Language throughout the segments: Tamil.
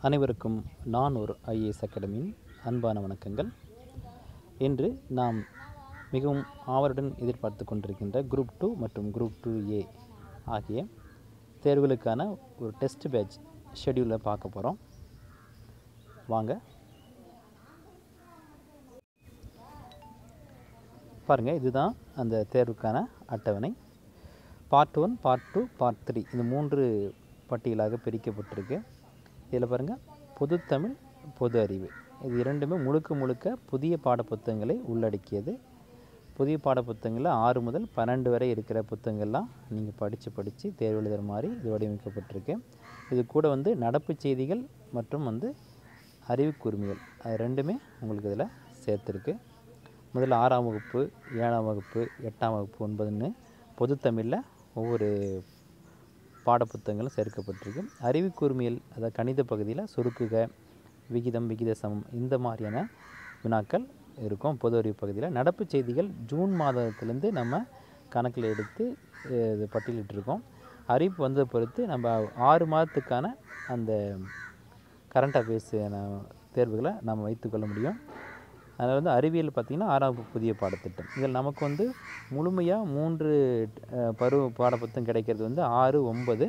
அனைவருக்கும் நான் ஒரு ஐஏஎஸ் அகாடமியின் அன்பான வணக்கங்கள் இன்று நாம் மிகவும் ஆவலுடன் எதிர்பார்த்து கொண்டிருக்கின்ற குரூப் டூ மற்றும் குரூப் டூ ஏ ஆகிய தேர்வுகளுக்கான ஒரு டெஸ்ட் பேட்ச் ஷெடியூலை பார்க்க போகிறோம் வாங்க பாருங்கள் இதுதான் அந்த தேர்வுக்கான அட்டவணை part one part two part three இந்த மூன்று பட்டியலாக பிரிக்கப்பட்டிருக்கு இதில் பாருங்கள் பொதுத்தமிழ் பொது அறிவு இது இரண்டுமே முழுக்க முழுக்க புதிய பாடப்புத்தகங்களை உள்ளடக்கியது புதிய பாடப்புத்தகங்களில் ஆறு முதல் பன்னெண்டு வரை இருக்கிற புத்தகங்கள்லாம் நீங்கள் படித்து படித்து தேர்வு எழுதுகிற மாதிரி இது வடிவமைக்கப்பட்டிருக்கு இது கூட வந்து நடப்பு செய்திகள் மற்றும் வந்து அறிவுக்குரிமைகள் அது ரெண்டுமே உங்களுக்கு இதில் சேர்த்துருக்கு முதல்ல ஆறாம் வகுப்பு ஏழாம் வகுப்பு எட்டாம் வகுப்பு ஒன்பதுன்னு பொதுத்தமிழில் ஒவ்வொரு பாடப்புத்தகங்களும் சேர்க்கப்பட்டிருக்கு அறிவுக்கூர்மியல் அதாவது கணித பகுதியில் சுருக்குக விகிதம் விகித சமம் இந்த மாதிரியான வினாக்கள் இருக்கும் பொது அறிவு பகுதியில் நடப்பு செய்திகள் ஜூன் மாதத்துலேருந்து நம்ம கணக்கில் எடுத்து அஹ், இது பட்டியலிட்டிருக்கோம் அறிவிப்பு வந்ததை பொறுத்து நம்ம ஆறு மாதத்துக்கான அந்த கரண்ட் அஃபேர்ஸ் தேர்வுகளை நம்ம வைத்துக்கொள்ள முடியும் அதில் வந்து அறிவியல் பார்த்திங்கன்னா ஆறாம் வகுப்பு புதிய பாடத்திட்டம் இதில் நமக்கு வந்து முழுமையாக மூன்று அஹ், பருவ பாடப்புத்தகம் கிடைக்கிறது வந்து ஆறு ஒன்பது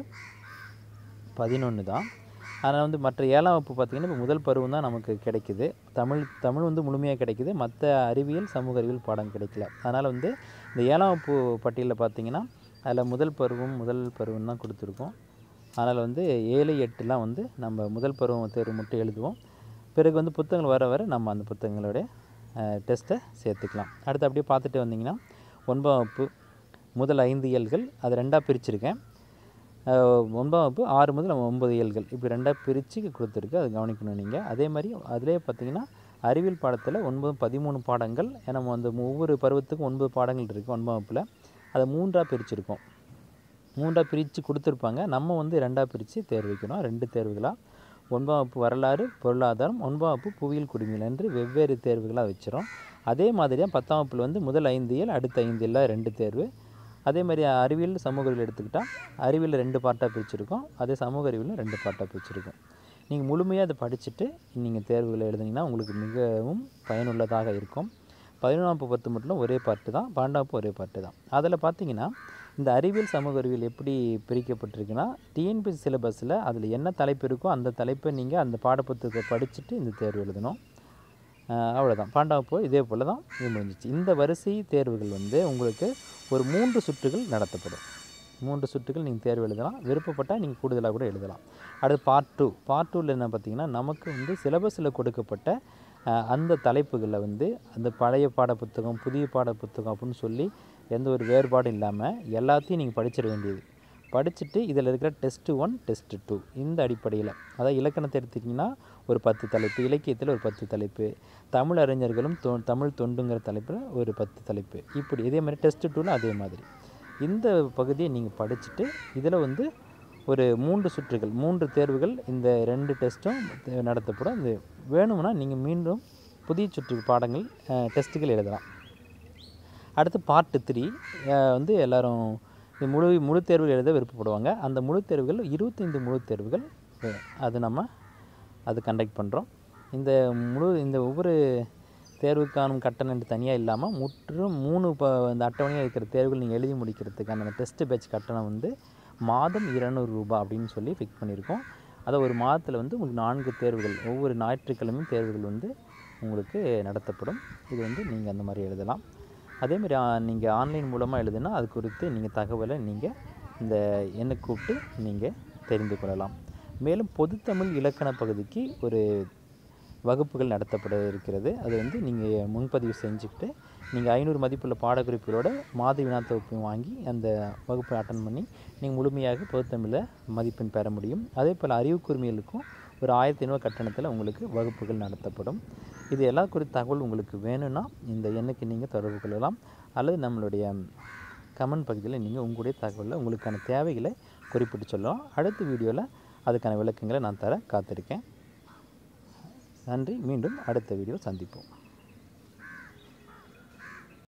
பதினொன்று தான் ஆனால் வந்து மற்ற ஏழாம் வகுப்பு பார்த்திங்கன்னா இப்போ முதல் பருவம் தான் நமக்கு கிடைக்குது தமிழ் தமிழ் வந்து முழுமையாக கிடைக்குது மற்ற அறிவியல் சமூக அறிவியல் பாடம் கிடைக்கல அதனால் வந்து இந்த ஏழாம் வகுப்பு பட்டியலில் பார்த்திங்கன்னா அதில் முதல் பருவம் முதல் பருவம் தான் கொடுத்துருக்கோம் அதனால் வந்து ஏழு எட்டுலாம் வந்து நம்ம முதல் பருவம் தேர்வு மட்டும் எழுதுவோம் பிறகு வந்து புத்தகங்கள் வர வர நம்ம அந்த புத்தகங்களோட டெஸ்ட்டை சேர்த்துக்கலாம் அடுத்து அப்படியே பார்த்துட்டு வந்தீங்கன்னா ஒன்பதாம் வகுப்பு முதல் ஐந்து இயல்கள் அது ரெண்டாக பிரிச்சிருக்கேன் அஹ் ஒன்பதாம் வகுப்பு ஆறு முதல் ஒன்பது இயல்கள் இப்படி ரெண்டாக பிரித்து கொடுத்துருக்கு அது கவனிக்கணும் நீங்கள் அதே மாதிரி அதிலே பார்த்தீங்கன்னா அறிவியல் பாடத்தில் ஒன்பது பதிமூணு பாடங்கள் நம்ம அந்த ஒவ்வொரு பருவத்துக்கும் ஒன்பது பாடங்கள் இருக்குது ஒன்பதாம் வகுப்பில் அதை மூன்றாக பிரிச்சிருக்கோம் மூன்றாக பிரித்து கொடுத்துருப்பாங்க நம்ம வந்து ரெண்டாக பிரித்து தேர்வு வைக்கணும் ரெண்டு தேர்வுகளாக ஒன்பதாம் வகுப்பு வரலாறு பொருளாதாரம் ஒன்பதாம் வகுப்பு புவியியல் குடிமையில் என்று வெவ்வேறு தேர்வுகளாக வச்சிரும் அதே மாதிரியாக பத்தாம் வகுப்பில் வந்து முதல் ஐந்து இயல் அடுத்த ஐந்து இயல்ல ரெண்டு தேர்வு அதே மாதிரி அறிவியல் சமூக அறிவியல் எடுத்துக்கிட்டால் அறிவியல் ரெண்டு பார்ட்டாக பிரிச்சிருக்கோம் அதே சமூக அறிவியலும் ரெண்டு பார்ட்டாக பிரிச்சிருக்கோம் நீங்கள் முழுமையாக அதை படிச்சுட்டு நீங்கள் தேர்வுகளை எழுதுனீங்கன்னா உங்களுக்கு மிகவும் பயனுள்ளதாக இருக்கும் பதினொன்றாம் வகுப்பு பத்து மட்டும் ஒரே பாட்டு தான் பன்னெண்டாம் வகுப்பு ஒரே பாட்டு தான் அதில் பார்த்தீங்கன்னா இந்த அறிவியல் சமூக அறிவியல் எப்படி பிரிக்கப்பட்டிருக்குன்னா டிஎன்பிசி சிலபஸில் அதில் என்ன தலைப்பு இருக்கோ அந்த தலைப்பை நீங்கள் அந்த பாடப்புத்தகத்தை படிச்சுட்டு இந்த தேர்வு எழுதணும் ஆஹ் அவ்வளவுதான் பன்னெண்டாம் வகுப்பு இதே போல் தான் இது முடிஞ்சிச்சு இந்த வரிசை தேர்வுகள் வந்து உங்களுக்கு ஒரு மூன்று சுற்றுகள் நடத்தப்படும் மூன்று சுற்றுகள் நீங்கள் தேர்வு எழுதலாம் விருப்பப்பட்டால் நீங்கள் கூடுதலாக கூட எழுதலாம் அடுத்து பார்ட் டூ பார்ட் டூவில் என்ன பார்த்தீங்கன்னா நமக்கு வந்து சிலபஸில் கொடுக்கப்பட்ட ஆஹ், அந்த தலைப்புகளில் வந்து அந்த பழைய பாடப்புத்தகம் புதிய பாடப்புத்தகம் அப்படின்னு சொல்லி எந்த ஒரு வேறுபாடும் இல்லாமல் எல்லாத்தையும் நீங்கள் படிச்சிட வேண்டியது படிச்சுட்டு இதில் இருக்கிற டெஸ்ட்டு ஒன் டெஸ்ட்டு டூ இந்த அடிப்படையில் அதாவது இலக்கணத்தை எடுத்துக்கிட்டிங்கன்னா ஒரு பத்து தலைப்பு இலக்கியத்தில் ஒரு பத்து தலைப்பு தமிழ் அறிஞர்களும் தொ தமிழ் தொண்டுங்கிற தலைப்பில் ஒரு பத்து தலைப்பு இப்படி இதே மாதிரி டெஸ்ட்டு டூவில் அதே மாதிரி இந்த பகுதியை நீங்கள் படிச்சுட்டு இதில் வந்து ஒரு மூன்று சுற்றுகள் மூன்று தேர்வுகள் இந்த ரெண்டு டெஸ்ட்டும் நடத்தப்படும் இது வேணும்னா நீங்கள் மீண்டும் புதிய சுற்று பாடங்கள் டெஸ்ட்டுகள் எழுதலாம் அடுத்து பார்ட்டு த்ரீ வந்து எல்லாரும் இந்த முழு முழு தேர்வுகள் எழுத விருப்பப்படுவாங்க அந்த முழு தேர்வுகள் இருபத்தைந்து முழு தேர்வுகள் அஹ், அது நம்ம அது கண்டக்ட் பண்ணுறோம் இந்த முழு இந்த ஒவ்வொரு தேர்வுக்கான கட்டணம் தனியாக இல்லாமல் முற்றும் மூணு இப்போ இந்த அட்டவணையாக இருக்கிற தேர்வுகள் நீங்கள் எழுதி முடிக்கிறதுக்கான அந்த டெஸ்ட் பேட்ச் கட்டணம் வந்து மாதம் இருநூறு ரூபாய் அப்படின்னு சொல்லி ஃபிக்ஸ் பண்ணியிருக்கோம் அதை ஒரு மாதத்தில் வந்து உங்களுக்கு நான்கு தேர்வுகள் ஒவ்வொரு ஞாயிற்றுக்கிழமையும் தேர்வுகள் வந்து உங்களுக்கு நடத்தப்படும் இது வந்து நீங்கள் அந்த மாதிரி எழுதலாம் அதே மாதிரி நீங்கள் ஆன்லைன் மூலமாக எழுதுனா அது குறித்து நீங்கள் தகவலை நீங்கள் இந்த எண்ணை கூப்பிட்டு நீங்கள் தெரிந்து கொள்ளலாம் மேலும் பொதுத்தமிழ் இலக்கண பகுதிக்கு ஒரு வகுப்புகள் நடத்தப்பட இருக்கிறது அது வந்து நீங்கள் முன்பதிவு செஞ்சுக்கிட்டு நீங்கள் ஐநூறு மதிப்புள்ள பாடக்குறிப்புகளோட மாத வினாத்தொகுப்பையும் வாங்கி அந்த வகுப்பை அட்டன் பண்ணி நீங்கள் முழுமையாக பொதுத்தமிழில் மதிப்பெண் பெற முடியும் அதே போல் அறிவுக்குரிமைகளுக்கும் ஒரு ஆயிரத்தி ஐநூறு கட்டணத்தில் உங்களுக்கு வகுப்புகள் நடத்தப்படும் இது எல்லா குறித்த தகவல் உங்களுக்கு வேணும்னா இந்த எண்ணுக்கு நீங்கள் தொடர்பு கொள்ளலாம் அல்லது நம்மளுடைய கமெண்ட் பகுதியில் நீங்கள் உங்களுடைய தகவலில் உங்களுக்கான தேவைகளை குறிப்பிட்டு சொல்லலாம் அடுத்த வீடியோவில் அதுக்கான விளக்கங்களை நான் தர காத்திருக்கேன் நன்றி மீண்டும் அடுத்த வீடியோ சந்திப்போம்